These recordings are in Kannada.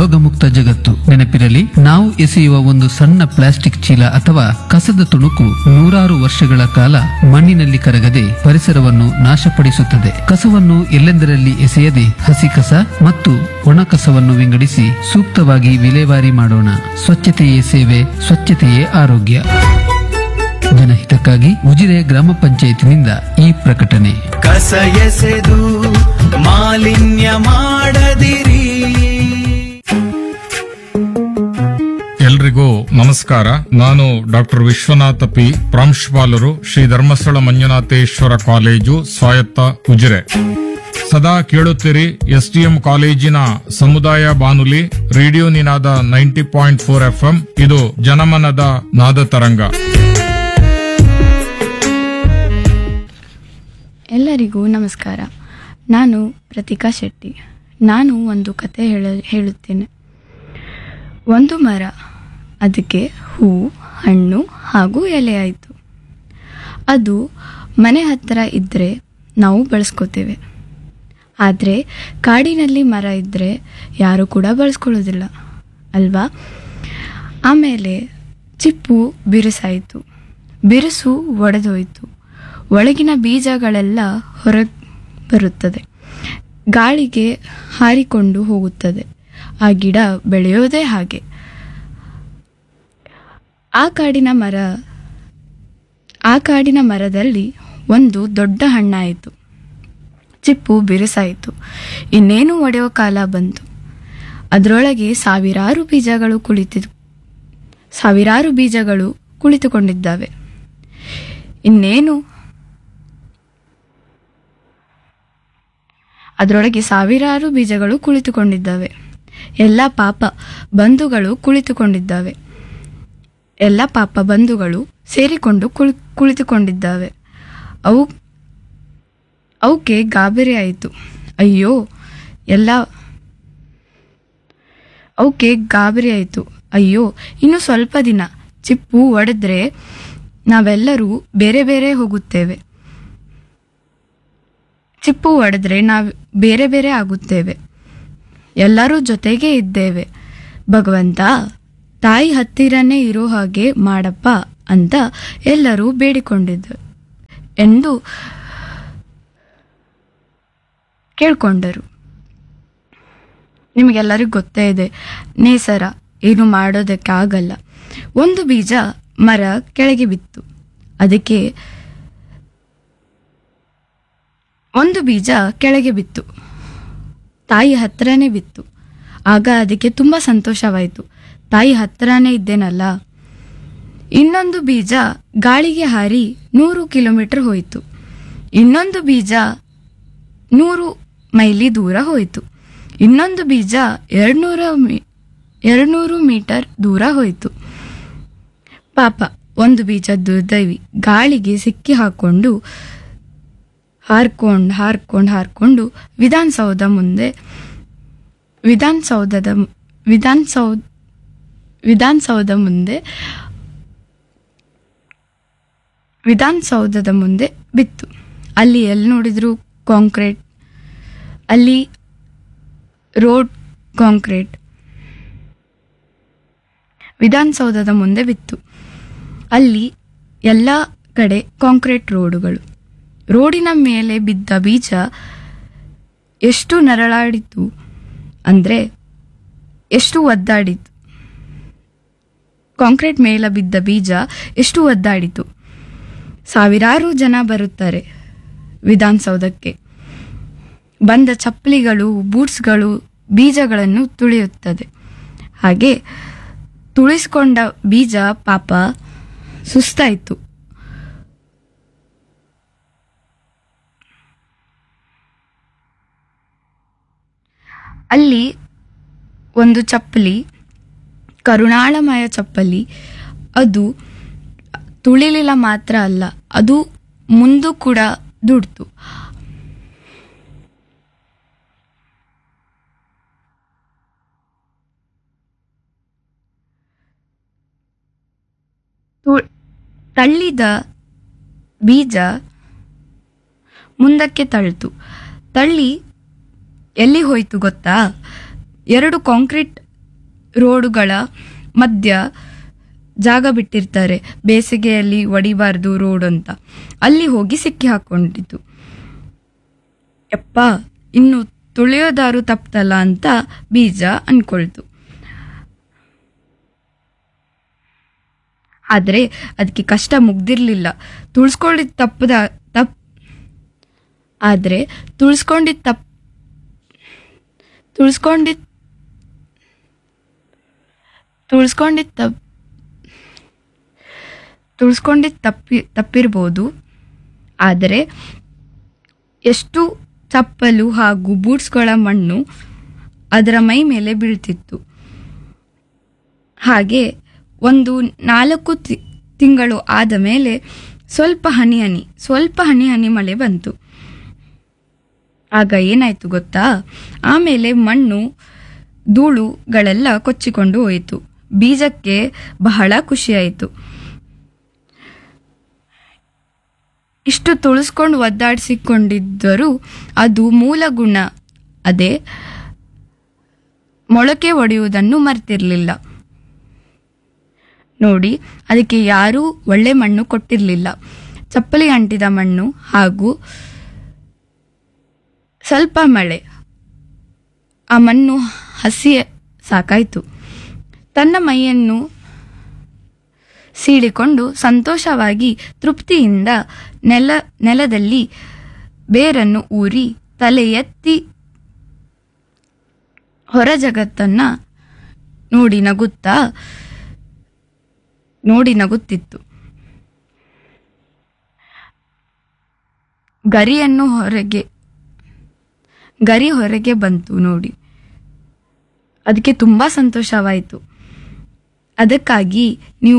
ರೋಗಮುಕ್ತ ಜಗತ್ತು ನೆನಪಿರಲಿ ನಾವು ಎಸೆಯುವ ಒಂದು ಸಣ್ಣ ಪ್ಲಾಸ್ಟಿಕ್ ಚೀಲ ಅಥವಾ ಕಸದ ತುಣುಕು ನೂರಾರು ವರ್ಷಗಳ ಕಾಲ ಮಣ್ಣಿನಲ್ಲಿ ಕರಗದೆ ಪರಿಸರವನ್ನು ನಾಶಪಡಿಸುತ್ತದೆ ಕಸವನ್ನು ಎಲ್ಲೆಂದರಲ್ಲಿ ಎಸೆಯದೆ ಹಸಿ ಕಸ ಮತ್ತು ಒಣ ಕಸವನ್ನು ವಿಂಗಡಿಸಿ ಸೂಕ್ತವಾಗಿ ವಿಲೇವಾರಿ ಮಾಡೋಣ ಸ್ವಚ್ಛತೆಯೇ ಸೇವೆ ಸ್ವಚ್ಛತೆಯೇ ಆರೋಗ್ಯ ಜನಹಿತಕ್ಕಾಗಿ ಉಜಿರೆ ಗ್ರಾಮ ಪಂಚಾಯತಿನಿಂದ ಈ ಪ್ರಕಟಣೆ ಕಸ ಎಸೆದು ಮಾಲಿನ್ಯ ಮಾಡದಿರಿ ಎಲ್ರಿಗೂ ನಮಸ್ಕಾರ ನಾನು ಡಾಕ್ಟರ್ ವಿಶ್ವನಾಥ ಪಿ ಪ್ರಾಂಶುಪಾಲರು ಶ್ರೀ ಧರ್ಮಸ್ಥಳ ಮಂಜುನಾಥೇಶ್ವರ ಕಾಲೇಜು ಸ್ವಾಯತ್ತ ಉಜಿರೆ ಸದಾ ಕೇಳುತ್ತೀರಿ ಎಸ್ಟಿಎಂ ಕಾಲೇಜಿನ ಸಮುದಾಯ ಬಾನುಲಿ radio Ninada ninety point four FM ಇದು ಜನಮನದ ನಾದ ತರಂಗ ಎಲ್ಲರಿಗೂ ನಮಸ್ಕಾರ ನಾನು ಪ್ರತಿಕಾ ಶೆಟ್ಟಿ ನಾನು ಒಂದು ಕತೆ ಹೇಳ ಹೇಳುತ್ತೇನೆ ಒಂದು ಮರ ಅದಕ್ಕೆ ಹೂ ಹಣ್ಣು ಹಾಗೂ ಎಲೆ ಆಯಿತು ಅದು ಮನೆ ಹತ್ತಿರ ಇದ್ದರೆ ನಾವು ಬಳಸ್ಕೋತೇವೆ ಆದರೆ ಕಾಡಿನಲ್ಲಿ ಮರ ಇದ್ದರೆ ಯಾರು ಕೂಡ ಬಳಸ್ಕೊಳ್ಳೋದಿಲ್ಲ ಅಲ್ವಾ ಆಮೇಲೆ ಚಿಪ್ಪು ಬಿರುಸಾಯಿತು ಬಿರುಸು ಒಡೆದೋಯ್ತು ಒಳಗಿನ ಬೀಜಗಳೆಲ್ಲ ಹೊರಗೆ ಬರುತ್ತದೆ ಗಾಳಿಗೆ ಹಾರಿಕೊಂಡು ಹೋಗುತ್ತದೆ ಆ ಗಿಡ ಬೆಳೆಯೋದೇ ಹಾಗೆ ಆ ಕಾಡಿನ ಮರ ಆ ಕಾಡಿನ ಮರದಲ್ಲಿ ಒಂದು ದೊಡ್ಡ ಹಣ್ಣಾಯಿತು ಚಿಪ್ಪು ಬಿರುಸಾಯಿತು ಇನ್ನೇನು ಒಡೆಯೋ ಕಾಲ ಬಂತು ಅದರೊಳಗೆ ಸಾವಿರಾರು ಬೀಜಗಳು ಕುಳಿತು ಸಾವಿರಾರು ಬೀಜಗಳು ಕುಳಿತುಕೊಂಡಿದ್ದಾವೆ ಇನ್ನೇನು ಅದರೊಳಗೆ ಸಾವಿರಾರು ಬೀಜಗಳು ಕುಳಿತುಕೊಂಡಿದ್ದಾವೆ ಎಲ್ಲ ಪಾಪ ಬಂಧುಗಳು ಕುಳಿತುಕೊಂಡಿದ್ದಾವೆ ಎಲ್ಲ ಪಾಪ ಬಂಧುಗಳು ಸೇರಿಕೊಂಡು ಕುಳಿ ಕುಳಿತುಕೊಂಡಿದ್ದಾವೆ ಅವು ಅವಕ್ಕೆ ಗಾಬರಿ ಆಯಿತು ಅಯ್ಯೋ ಎಲ್ಲ ಅವಕ್ಕೆ ಗಾಬರಿ ಆಯಿತು ಅಯ್ಯೋ ಇನ್ನು ಸ್ವಲ್ಪ ದಿನ ಚಿಪ್ಪು ಒಡೆದ್ರೆ ನಾವೆಲ್ಲರೂ ಬೇರೆ ಬೇರೆ ಹೋಗುತ್ತೇವೆ ಚಿಪ್ಪು ಒಡೆದ್ರೆ ನಾವು ಬೇರೆ ಬೇರೆ ಆಗುತ್ತೇವೆ ಎಲ್ಲರೂ ಜೊತೆಗೇ ಇದ್ದೇವೆ ಭಗವಂತ ತಾಯಿ ಹತ್ತಿರನೇ ಇರೋ ಹಾಗೆ ಮಾಡಪ್ಪ ಅಂತ ಎಲ್ಲರೂ ಬೇಡಿಕೊಂಡಿದ್ದರು ಎಂದು ಕೇಳ್ಕೊಂಡರು ನಿಮಗೆಲ್ಲರಿಗೂ ಗೊತ್ತೇ ಇದೆ ನೇಸರ ಏನು ಮಾಡೋದಕ್ಕೆ ಆಗಲ್ಲ ಒಂದು ಬೀಜ ಮರ ಕೆಳಗೆ ಬಿತ್ತು ಅದಕ್ಕೆ ಒಂದು ಬೀಜ ಕೆಳಗೆ ಬಿತ್ತು ತಾಯಿ ಹತ್ರನೇ ಬಿತ್ತು ಆಗ ಅದಕ್ಕೆ ತುಂಬ ಸಂತೋಷವಾಯಿತು ತಾಯಿ ಹತ್ರನೇ ಇದ್ದೇನಲ್ಲ ಇನ್ನೊಂದು ಬೀಜ ಗಾಳಿಗೆ ಹಾರಿ ನೂರು ಕಿಲೋಮೀಟರ್ ಹೋಯಿತು ಇನ್ನೊಂದು ಬೀಜ ನೂರು ಮೈಲಿ ದೂರ ಹೋಯಿತು ಇನ್ನೊಂದು ಬೀಜ ಎರಡ್ನೂರ ಮೀ ಎರಡ್ನೂರು ಮೀಟರ್ ದೂರ ಹೋಯಿತು ಪಾಪ ಒಂದು ಬೀಜ ದುರ್ದೈವಿ ಗಾಳಿಗೆ ಸಿಕ್ಕಿ ಹಾಕೊಂಡು ಹಾರ್ಕೊಂಡು ಹಾರ್ಕೊಂಡು ಹಾರ್ಕೊಂಡು ವಿಧಾನಸೌಧ ಮುಂದೆ ವಿಧಾನಸೌಧದ ವಿಧಾನಸೌಧ ವಿಧಾನಸೌಧ ಮುಂದೆ ವಿಧಾನಸೌಧದ ಮುಂದೆ ಬಿತ್ತು ಅಲ್ಲಿ ಎಲ್ಲಿ ನೋಡಿದ್ರು ಕಾಂಕ್ರೀಟ್ ಅಲ್ಲಿ ರೋಡ್ ಕಾಂಕ್ರೀಟ್ ವಿಧಾನಸೌಧದ ಮುಂದೆ ಬಿತ್ತು ಅಲ್ಲಿ ಎಲ್ಲ ಕಡೆ ಕಾಂಕ್ರೀಟ್ ರೋಡುಗಳು ರೋಡಿನ ಮೇಲೆ ಬಿದ್ದ ಬೀಜ ಎಷ್ಟು ನರಳಾಡಿತು ಅಂದರೆ ಎಷ್ಟು ಒದ್ದಾಡಿತು ಕಾಂಕ್ರೀಟ್ ಮೇಲೆ ಬಿದ್ದ ಬೀಜ ಎಷ್ಟು ಒದ್ದಾಡಿತು ಸಾವಿರಾರು ಜನ ಬರುತ್ತಾರೆ ವಿಧಾನಸೌಧಕ್ಕೆ ಬಂದ ಚಪ್ಪಲಿಗಳು ಬೂಟ್ಸ್ಗಳು ಬೀಜಗಳನ್ನು ತುಳಿಯುತ್ತದೆ ಹಾಗೆ ತುಳಿಸ್ಕೊಂಡ ಬೀಜ ಪಾಪ ಸುಸ್ತಾಯಿತು ಅಲ್ಲಿ ಒಂದು ಚಪ್ಪಲಿ ಕರುಣಾಳಮಯ ಚಪ್ಪಲಿ ಅದು ತುಳಿಲಿಲ್ಲ ಮಾತ್ರ ಅಲ್ಲ ಅದು ಮುಂದೂ ಕೂಡ ದುಡ್ತು ತು- ತಳ್ಳಿದ ಬೀಜ ಮುಂದಕ್ಕೆ ತಳ್ಳಿತು ತಳ್ಳಿ ಎಲ್ಲಿ ಹೋಯ್ತು ಗೊತ್ತಾ ಎರಡು ಕಾಂಕ್ರೀಟ್ ರೋಡುಗಳ ಮಧ್ಯ ಜಾಗ ಬಿಟ್ಟಿರ್ತಾರೆ ಬೇಸಿಗೆಯಲ್ಲಿ ಒಡಿಬಾರ್ದು ರೋಡ್ ಅಂತ ಅಲ್ಲಿ ಹೋಗಿ ಸಿಕ್ಕಿ ಹಾಕೊಂಡಿತು ಯಪ್ಪ ಇನ್ನು ತುಳಿಯೋದಾರು ತಪ್ತಲ್ಲ ಅಂತ ಬೀಜ ಅನ್ಕೊಳ್ತು ಆದರೆ ಅದಕ್ಕೆ ಕಷ್ಟ ಮುಗ್ದಿರ್ಲಿಲ್ಲ ತುಳ್ಸ್ಕೊಂಡಿದ್ ತಪ್ಪದ ತಪ್ ಆದರೆ ತುಳ್ಸ್ಕೊಂಡಿದ್ ತಪ್ ತುಳ್ಸ್ಕೊಂಡಿದ್ ತುಳ್ಸ್ಕೊಂಡಿದ್ ತಪ್ ತುಳ್ಸ್ಕೊಂಡಿದ್ ತಪ್ಪಿ ತಪ್ಪಿರ್ಬೋದು ಆದರೆ ಎಷ್ಟು ಚಪ್ಪಲು ಹಾಗೂ ಬೂಟ್ಸ್ಗಳ ಮಣ್ಣು ಅದರ ಮೈ ಮೇಲೆ ಬೀಳ್ತಿತ್ತು ಹಾಗೆ ಒಂದು ನಾಲ್ಕು ತಿ- ತಿಂಗಳು ಆದ ಮೇಲೆ ಸ್ವಲ್ಪ ಹನಿ ಹನಿ ಸ್ವಲ್ಪ ಹನಿ ಹನಿ ಮಳೆ ಬಂತು ಆಗ ಏನಾಯ್ತು ಗೊತ್ತಾ ಆಮೇಲೆ ಮಣ್ಣು ಧೂಳುಗಳೆಲ್ಲ ಕೊಚ್ಚಿಕೊಂಡು ಹೋಯಿತು ಬೀಜಕ್ಕೆ ಬಹಳ ಖುಷಿಯಾಯಿತು ಇಷ್ಟು ತುಳಿಸ್ಕೊಂಡು ಒದ್ದಾಡಿಸಿಕೊಂಡಿದ್ದರೂ ಅದು ಮೂಲ ಗುಣ ಅದೇ ಮೊಳಕೆ ಒಡೆಯುವುದನ್ನು ಮರ್ತಿರ್ಲಿಲ್ಲ ನೋಡಿ ಅದಕ್ಕೆ ಯಾರೂ ಒಳ್ಳೆ ಮಣ್ಣು ಕೊಟ್ಟಿರಲಿಲ್ಲ ಚಪ್ಪಲಿ ಅಂಟಿದ ಮಣ್ಣು ಹಾಗೂ ಸ್ವಲ್ಪ ಮಳೆ ಆ ಮಣ್ಣು ಹಸಿ ಸಾಕಾಯಿತು ತನ್ನ ಮೈಯನ್ನು ಸೀಳಿಕೊಂಡು ಸಂತೋಷವಾಗಿ ತೃಪ್ತಿಯಿಂದ ನೆಲ ನೆಲದಲ್ಲಿ ಬೇರನ್ನು ಊರಿ ತಲೆ ಎತ್ತಿ ಹೊರ ಜಗತ್ತನ್ನ ನೋಡಿ ನಗುತ್ತಾ ನೋಡಿ ನಗುತ್ತಿತ್ತು ಗರಿಯನ್ನು ಹೊರಗೆ ಗರಿ ಹೊರಗೆ ಬಂತು ನೋಡಿ ಅದಕ್ಕೆ ತುಂಬಾ ಸಂತೋಷವಾಯಿತು ಅದಕ್ಕಾಗಿ ನೀವು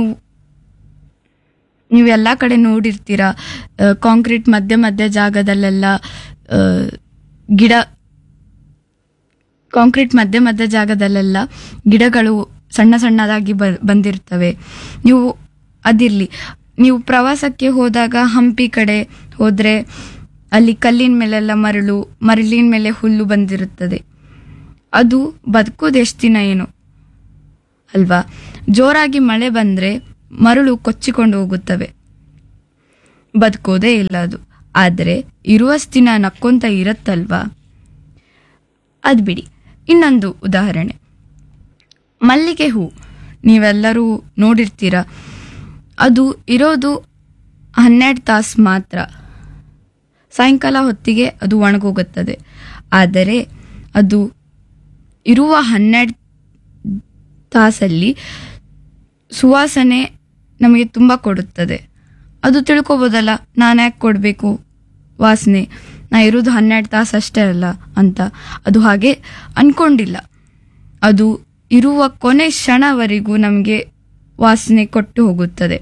ನೀವು ಎಲ್ಲ ಕಡೆ ನೋಡಿರ್ತೀರ ಕಾಂಕ್ರೀಟ್ ಮಧ್ಯ ಮಧ್ಯ ಜಾಗದಲ್ಲೆಲ್ಲ ಆ, ಗಿಡ ಕಾಂಕ್ರೀಟ್ ಮಧ್ಯ ಮಧ್ಯ ಜಾಗದಲ್ಲೆಲ್ಲ ಗಿಡಗಳು ಸಣ್ಣ ಸಣ್ಣದಾಗಿ ಬ ಬಂದಿರ್ತವೆ ನೀವು ಅದಿರಲಿ ನೀವು ಪ್ರವಾಸಕ್ಕೆ ಹೋದಾಗ ಹಂಪಿ ಕಡೆ ಹೋದರೆ ಅಲ್ಲಿ ಕಲ್ಲಿನ ಮೇಲೆಲ್ಲ ಮರಳು ಮರಳಿನ ಮೇಲೆ ಹುಲ್ಲು ಬಂದಿರುತ್ತದೆ ಅದು ಬದುಕೋದು ಎಷ್ಟು ದಿನ ಏನು ಅಲ್ವಾ ಜೋರಾಗಿ ಮಳೆ ಬಂದರೆ ಮರಳು ಕೊಚ್ಚಿಕೊಂಡು ಹೋಗುತ್ತವೆ ಬದುಕೋದೇ ಇಲ್ಲ ಅದು ಆದರೆ ಇರುವಷ್ಟು ದಿನ ನಕ್ಕೊಂತ ಇರತ್ತಲ್ವಾ ಅದು ಬಿಡಿ ಇನ್ನೊಂದು ಉದಾಹರಣೆ ಮಲ್ಲಿಗೆ ಹೂ ನೀವೆಲ್ಲರೂ ನೋಡಿರ್ತೀರ ಅದು ಇರೋದು ಹನ್ನೆರಡು ತಾಸು ಮಾತ್ರ ಸಾಯಂಕಾಲ ಹೊತ್ತಿಗೆ ಅದು ಒಣಗೋಗುತ್ತದೆ ಆದರೆ ಅದು ಇರುವ ಹನ್ನೆರಡು ತಾಸಲ್ಲಿ ಸುವಾಸನೆ ನಮಗೆ ತುಂಬ ಕೊಡುತ್ತದೆ ಅದು ತಿಳ್ಕೊಬೋದಲ್ಲ ನಾನು ಯಾಕೆ ಕೊಡಬೇಕು ವಾಸನೆ ನಾ ಇರೋದು ಹನ್ನೆರಡು ತಾಸು ಅಷ್ಟೇ ಅಲ್ಲ ಅಂತ ಅದು ಹಾಗೆ ಅನ್ಕೊಂಡಿಲ್ಲ ಅದು ಇರುವ ಕೊನೆ ಕ್ಷಣವರೆಗೂ ನಮಗೆ ವಾಸನೆ ಕೊಟ್ಟು ಹೋಗುತ್ತದೆ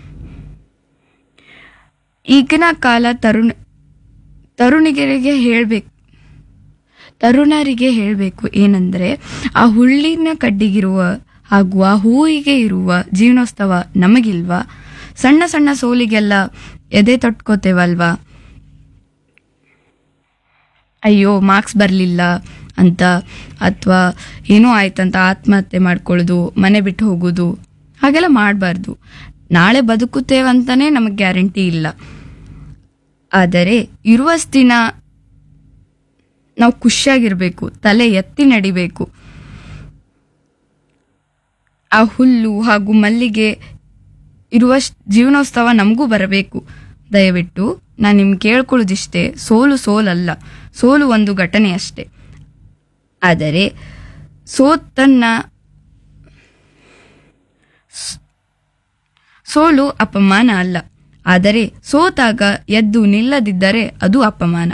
ಈಗಿನ ಕಾಲ ತರುಣ ತರುಣಿಗರಿಗೆ ಹೇಳಬೇಕು ತರುಣರಿಗೆ ಹೇಳಬೇಕು ಏನಂದ್ರೆ ಆ ಹುಳ್ಳಿನ ಕಡ್ಡಿಗಿರುವ ಹಾಗೂ ಆ ಹೂವಿಗೆ ಇರುವ ಜೀವನೋತ್ಸವ ನಮಗಿಲ್ವಾ ಸಣ್ಣ ಸಣ್ಣ ಸೋಲಿಗೆಲ್ಲ ಎದೆ ತೊಟ್ಕೋತೇವಲ್ವಾ ಅಯ್ಯೋ ಮಾರ್ಕ್ಸ್ ಬರಲಿಲ್ಲ ಅಂತ ಅಥವಾ ಏನೋ ಆಯ್ತಂತ ಆತ್ಮಹತ್ಯೆ ಮಾಡ್ಕೊಳ್ಳೋದು ಮನೆ ಬಿಟ್ಟು ಹೋಗೋದು ಹಾಗೆಲ್ಲ ಮಾಡಬಾರ್ದು ನಾಳೆ ಬದುಕುತ್ತೇವಂತಾನೆ ನಮಗೆ ಗ್ಯಾರಂಟಿ ಇಲ್ಲ ಆದರೆ ಇರುವಷ್ಟು ದಿನ ನಾವು ಖುಷಿಯಾಗಿರ್ಬೇಕು ತಲೆ ಎತ್ತಿ ನಡಿಬೇಕು ಆ ಹುಲ್ಲು ಹಾಗೂ ಮಲ್ಲಿಗೆ ಇರುವಷ್ಟು ಜೀವನೋತ್ಸವ ನಮಗೂ ಬರಬೇಕು ದಯವಿಟ್ಟು ನಾನು ನಿಮ್ಗೆ ಕೇಳ್ಕೊಳ್ಳೋದಿಷ್ಟೇ ಸೋಲು ಸೋಲಲ್ಲ ಸೋಲು ಒಂದು ಘಟನೆ ಅಷ್ಟೇ ಆದರೆ ಸೋತನ್ನ ಸ್- ಸೋಲು ಅಪಮಾನ ಅಲ್ಲ ಆದರೆ ಸೋತಾಗ ಎದ್ದು ನಿಲ್ಲದಿದ್ದರೆ ಅದು ಅಪಮಾನ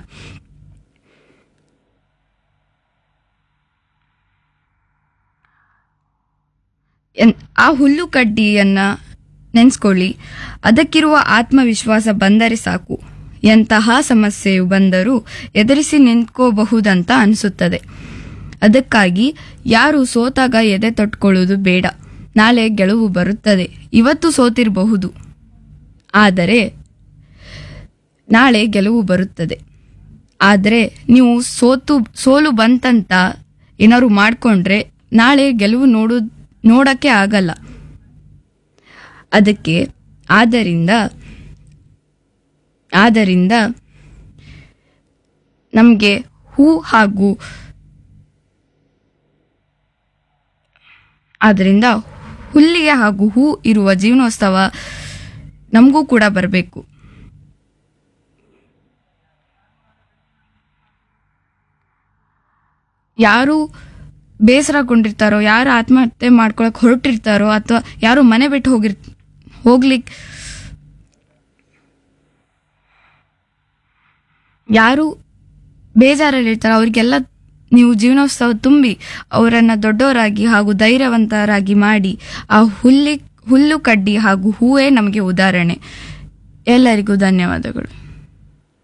ಎನ್- ಆ ಹುಲ್ಲು ಕಡ್ಡಿಯನ್ನ ನೆನೆಸ್ಕೊಳ್ಳಿ ಅದಕ್ಕಿರುವ ಆತ್ಮವಿಶ್ವಾಸ ಬಂದರೆ ಸಾಕು ಎಂತಹ ಸಮಸ್ಯೆಯು ಬಂದರೂ ಎದುರಿಸಿ ನಿಂತ್ಕೋಬಹುದಂತ ಅನಿಸುತ್ತದೆ ಅದಕ್ಕಾಗಿ ಯಾರು ಸೋತಾಗ ಎದೆ ತೊಟ್ಕೊಳ್ಳುವುದು ಬೇಡ ನಾಳೆ ಗೆಲುವು ಬರುತ್ತದೆ ಇವತ್ತು ಸೋತಿರಬಹುದು ಆದರೆ ನಾಳೆ ಗೆಲುವು ಬರುತ್ತದೆ ಆದರೆ ನೀವು ಸೋತು ಸೋಲು ಬಂತಂತ ಏನಾದ್ರು ಮಾಡಿಕೊಂಡ್ರೆ ನಾಳೆ ಗೆಲುವು ನೋಡೋದು ನೋಡಕ್ಕೆ ಆಗಲ್ಲ ಅದಕ್ಕೆ ಆದ್ದರಿಂದ ಆದ್ದರಿಂದ ನಮಗೆ ಹೂ ಹಾಗೂ ಆದ್ದರಿಂದ ಹುಲ್ಲಿಗೆ ಹಾಗೂ ಹೂ ಇರುವ ಜೀವನೋತ್ಸವ ನಮಗೂ ಕೂಡ ಬರಬೇಕು ಯಾರು ಬೇಸರಗೊಂಡಿರ್ತಾರೋ ಯಾರು ಆತ್ಮಹತ್ಯೆ ಮಾಡ್ಕೊಳಕ್ ಹೊರಟಿರ್ತಾರೋ ಅಥವಾ ಯಾರು ಮನೆ ಬಿಟ್ಟು ಹೋಗಿರ್ ಹೋಗ್ಲಿಕ್ಕೆ ಯಾರು ಬೇಜಾರಲ್ಲಿರ್ತಾರೋ ಅವರಿಗೆಲ್ಲ ನೀವು ಜೀವನೋತ್ಸವ ತುಂಬಿ ಅವರನ್ನ ದೊಡ್ಡವರಾಗಿ ಹಾಗೂ ಧೈರ್ಯವಂತರಾಗಿ ಮಾಡಿ ಆ ಹುಲ್ಲಿ ಹುಲ್ಲು ಕಡ್ಡಿ ಹಾಗೂ ಹೂವೇ ನಮಗೆ ಉದಾಹರಣೆ ಎಲ್ಲರಿಗೂ ಧನ್ಯವಾದಗಳು